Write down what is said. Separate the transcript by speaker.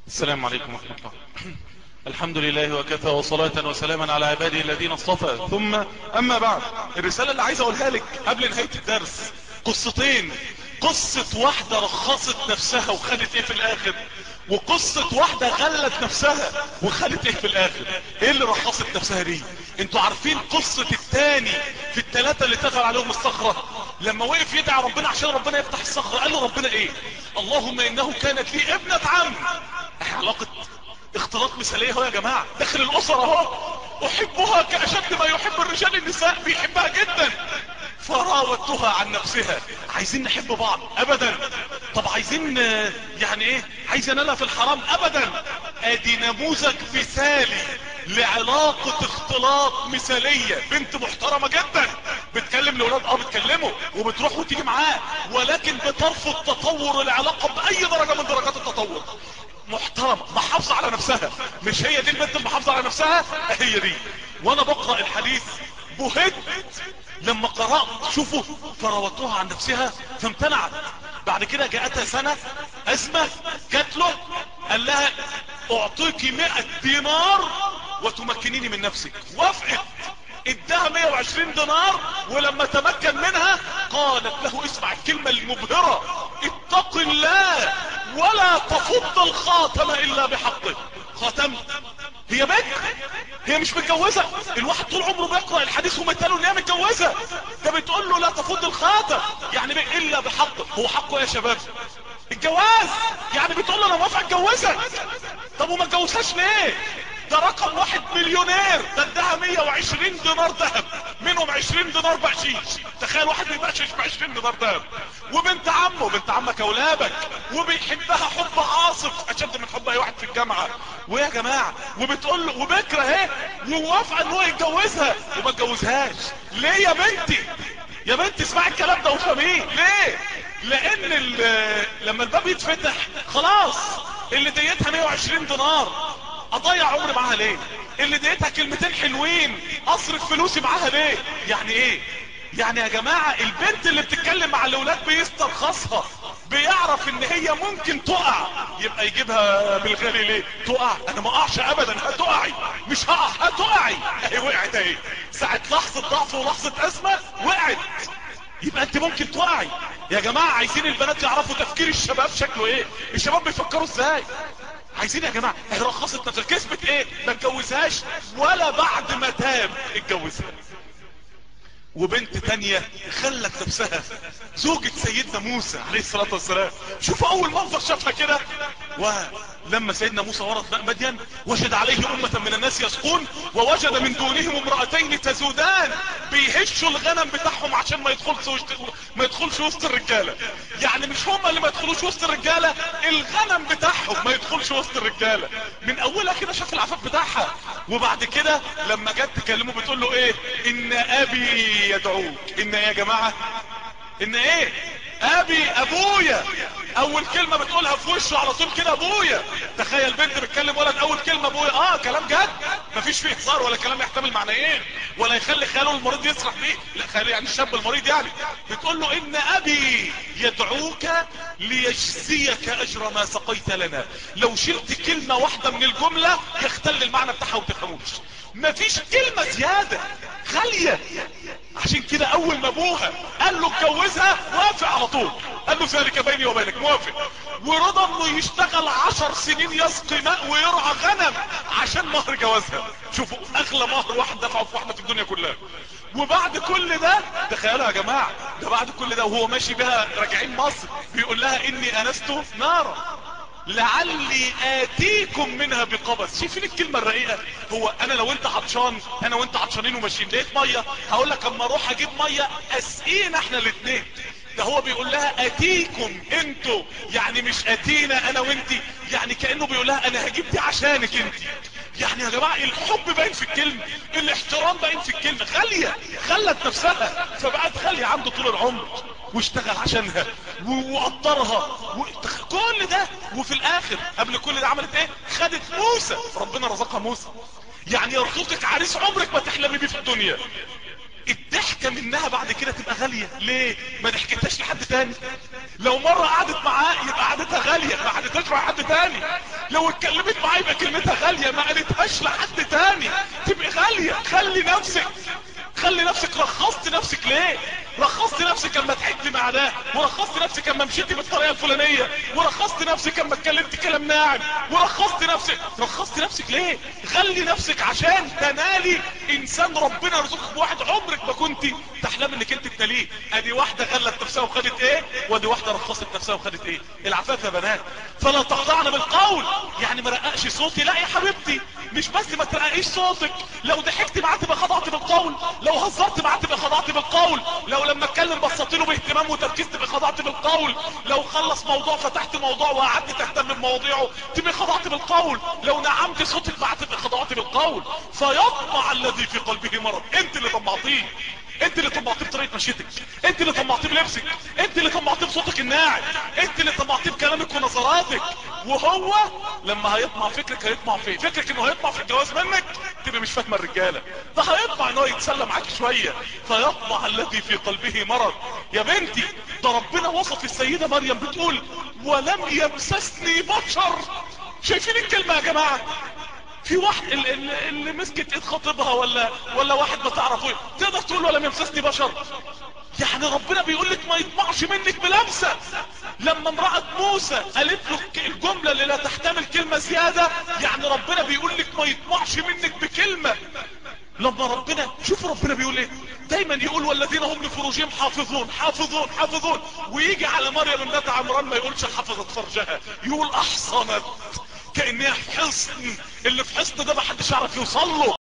Speaker 1: السلام عليكم ورحمة الله الحمد لله وكفى وصلاة وسلاما على عباده الذين اصطفى ثم اما بعد الرسالة اللي عايز اقولها لك قبل نهاية الدرس قصتين قصة واحدة رخصت نفسها وخدت ايه في الاخر وقصة واحدة غلت نفسها وخدت ايه في الاخر ايه اللي رخصت نفسها دي انتوا عارفين قصة التاني في التلاتة اللي تفعل عليهم الصخرة لما وقف يدعي ربنا عشان ربنا يفتح الصخرة قال له ربنا ايه اللهم انه كانت لي ابنة عم علاقة اختلاط مثالية اهو يا جماعة داخل الاسرة اهو احبها كاشد ما يحب الرجال النساء بيحبها جدا فراودتها عن نفسها عايزين نحب بعض ابدا طب عايزين يعني ايه عايز انالها في الحرام ابدا ادي نموذج مثالي لعلاقة اختلاط مثالية بنت محترمة جدا بتكلم لولاد اه بتكلمه وبتروح وتيجي معاه ولكن بترفض تطور العلاقة باي درجة من درجات التطور محترمة محافظة على نفسها مش هي دي البنت المحافظة على نفسها هي دي وانا بقرأ الحديث بهت لما قرأت شوفوا فراوتوها عن نفسها فامتنعت بعد كده جاءتها سنة ازمة جات له قال لها اعطيك مئة دينار وتمكنيني من نفسك وافقت اداها 120 دينار ولما تمكن منها قالت له اسمع الكلمة المبهرة اتق الله ولا تفض الخاتم الا بحقه خاتم هي بنت هي مش متجوزة الواحد طول عمره بيقرأ الحديث ومثاله ان هي متجوزة ده بتقول له لا تفض الخاتم يعني بيه الا بحقه هو حقه يا شباب الجواز يعني بتقول له انا موافق اتجوزك طب وما اتجوزهاش ليه ده رقم واحد مليونير ده اداها 120 دينار ذهب منهم 20 دينار بقشيش تخيل واحد بيبقشش ب 20 دينار ذهب وبنت عمه بنت عمك اولادك وبيحبها حب عاصف اشد من حب اي واحد في الجامعه ويا جماعه وبتقول له وبكره اهي ووافقه ان هو يتجوزها وما اتجوزهاش ليه يا بنتي يا بنتي اسمعي الكلام ده وفهميه ليه لان لما الباب يتفتح خلاص اللي ديتها 120 دينار اضيع عمري معاها ليه اللي ديتها كلمتين حلوين اصرف فلوسي معاها ليه يعني ايه يعني يا جماعة البنت اللي بتتكلم مع الاولاد بيسترخصها بيعرف ان هي ممكن تقع يبقى يجيبها بالغالي ليه تقع انا ما اقعش ابدا هتقعي مش هقع هتقعي اهي وقعت اهي ساعة لحظة ضعف ولحظة ازمة وقعت يبقى انت ممكن تقعي يا جماعة عايزين البنات يعرفوا تفكير الشباب شكله ايه الشباب بيفكروا ازاي عايزين يا جماعة هي رخصت نفسها كسبت ايه ما اتجوزهاش ولا بعد ما تاب اتجوزها وبنت تانية خلت نفسها زوجة سيدنا موسى عليه الصلاة والسلام شوف اول منظر شافها كده ولما سيدنا موسى ورد ماء مدين وجد عليه امة من الناس يسقون ووجد من دونهم امرأتين تزودان بيهشوا الغنم بتاعهم عشان ما يدخلش وسط ما يدخلش وسط الرجالة يعني مش هم اللي ما يدخلوش وسط الرجالة الغنم بتاعهم ما يدخلش وسط الرجالة من اولها كده شاف العفاف بتاعها وبعد كده لما جت تكلمه بتقول له ايه ان ابي يدعوك ان يا جماعة ان ايه ابي ابويا اول كلمة بتقولها في وشه على طول كده ابويا تخيل بنت بتكلم ولد اول كلمة ابويا اه كلام جد مفيش فيه هزار ولا كلام يحتمل معنيين ولا يخلي خياله المريض يسرح بيه لا خياله يعني الشاب المريض يعني بتقول له ان ابي يدعوك ليجزيك اجر ما سقيت لنا لو شلت كلمة واحدة من الجملة يختل المعنى بتاعها وتفهموش مفيش كلمة زيادة غالية عشان كده اول ما ابوها قال له اتجوزها وافق على طول قال له ذلك بيني وبينك موافق ورضى انه يشتغل عشر سنين يسقي ماء ويرعى غنم عشان مهر جوازها شوفوا اغلى مهر واحد دفعه في واحدة في الدنيا كلها وبعد كل ده تخيلوا يا جماعة ده بعد كل ده وهو ماشي بها راجعين مصر بيقول لها اني انست نارا لعلي اتيكم منها بقبس شايفين الكلمة الرقيقة هو انا لو انت عطشان انا وانت عطشانين وماشيين لقيت مية هقول لك اما اروح اجيب مية اسقينا احنا الاثنين ده هو بيقول لها اتيكم انتوا يعني مش اتينا انا وانتي يعني كأنه بيقول لها انا هجيب دي عشانك انتي يعني يا جماعة الحب باين في الكلمة الاحترام باين في الكلمة غالية خلت نفسها فبقت غالية عنده طول العمر واشتغل عشانها وقدرها كل ده وفي الاخر قبل كل ده عملت ايه خدت موسى ربنا رزقها موسى يعني يرزقك عريس عمرك ما تحلمي بيه في الدنيا الضحكة منها بعد كده تبقى غالية ليه ما ضحكتهاش لحد تاني لو مرة قعدت معاه يبقى قعدتها غالية ما قعدتهاش مع حد تاني لو اتكلمت معاه يبقى كلمتها غالية ما قالتهاش لحد تاني تبقى غالية خلي نفسك خلي نفسك رخصت نفسك ليه رخصت نفسك لما ضحكت مع ده ورخصت نفسك لما مشيتي بالطريقه الفلانيه ورخصت نفسك لما اتكلمت كلام ناعم ورخصت نفسك رخصت نفسك ليه خلي نفسك عشان تنالي انسان ربنا يرزقك بواحد عمرك ما كنت تحلم انك انت تناليه ادي واحده غلت نفسها وخدت ايه وادي واحده رخصت نفسها وخدت ايه العفاف يا بنات فلا تخضعن بالقول يعني ما رققش صوتي لا يا حبيبتي مش بس ما ترققيش صوتك لو ضحكت معاه تبقى خضعت بالقول لو هزرت معاه تبقى خضعت بالقول لو لما اتكلم بصيت له باهتمام وتركيز تبقى خضعت بالقول لو خلص موضوع فتحت موضوع وقعدت تهتم بمواضيعه تبقى خضعت بالقول لو نعمت صوتك معاه تبقى خضعت بالقول فيطمع الذي في قلبه مرض انت اللي طمعتيه انت اللي طمعتيه بطريقه مشيتك انت اللي طمعتيه بلبسك انت اللي طمعتيه بصوتك الناعم انت اللي طمعتيه بكلامك ونظراتك وهو لما هيطمع فكرك هيطمع في فكرك انه هيطمع في الجواز منك تبقى مش فاهمه الرجاله ده هيطمع انه يتسلى معاك شويه فيطمع الذي في قلبه مرض يا بنتي ده ربنا وصف السيده مريم بتقول ولم يمسسني بشر شايفين الكلمه يا جماعه في واحد اللي, اللي مسكت ايد خطيبها ولا ولا واحد ما تعرفوش تقدر تقول ولا يمسسني بشر يعني ربنا بيقول لك ما يطمعش منك بلمسه لما امرأة موسى قالت له الجملة اللي لا تحتمل كلمة زيادة يعني ربنا بيقول لك ما يطمعش منك بكلمة لما ربنا شوف ربنا بيقول ايه دايما يقول والذين هم لفروجهم حافظون حافظون حافظون ويجي على مريم ابنت عمران ما يقولش حفظت فرجها يقول احصنت كأنها في حصن اللي في حصن ده ما حدش يعرف يوصل له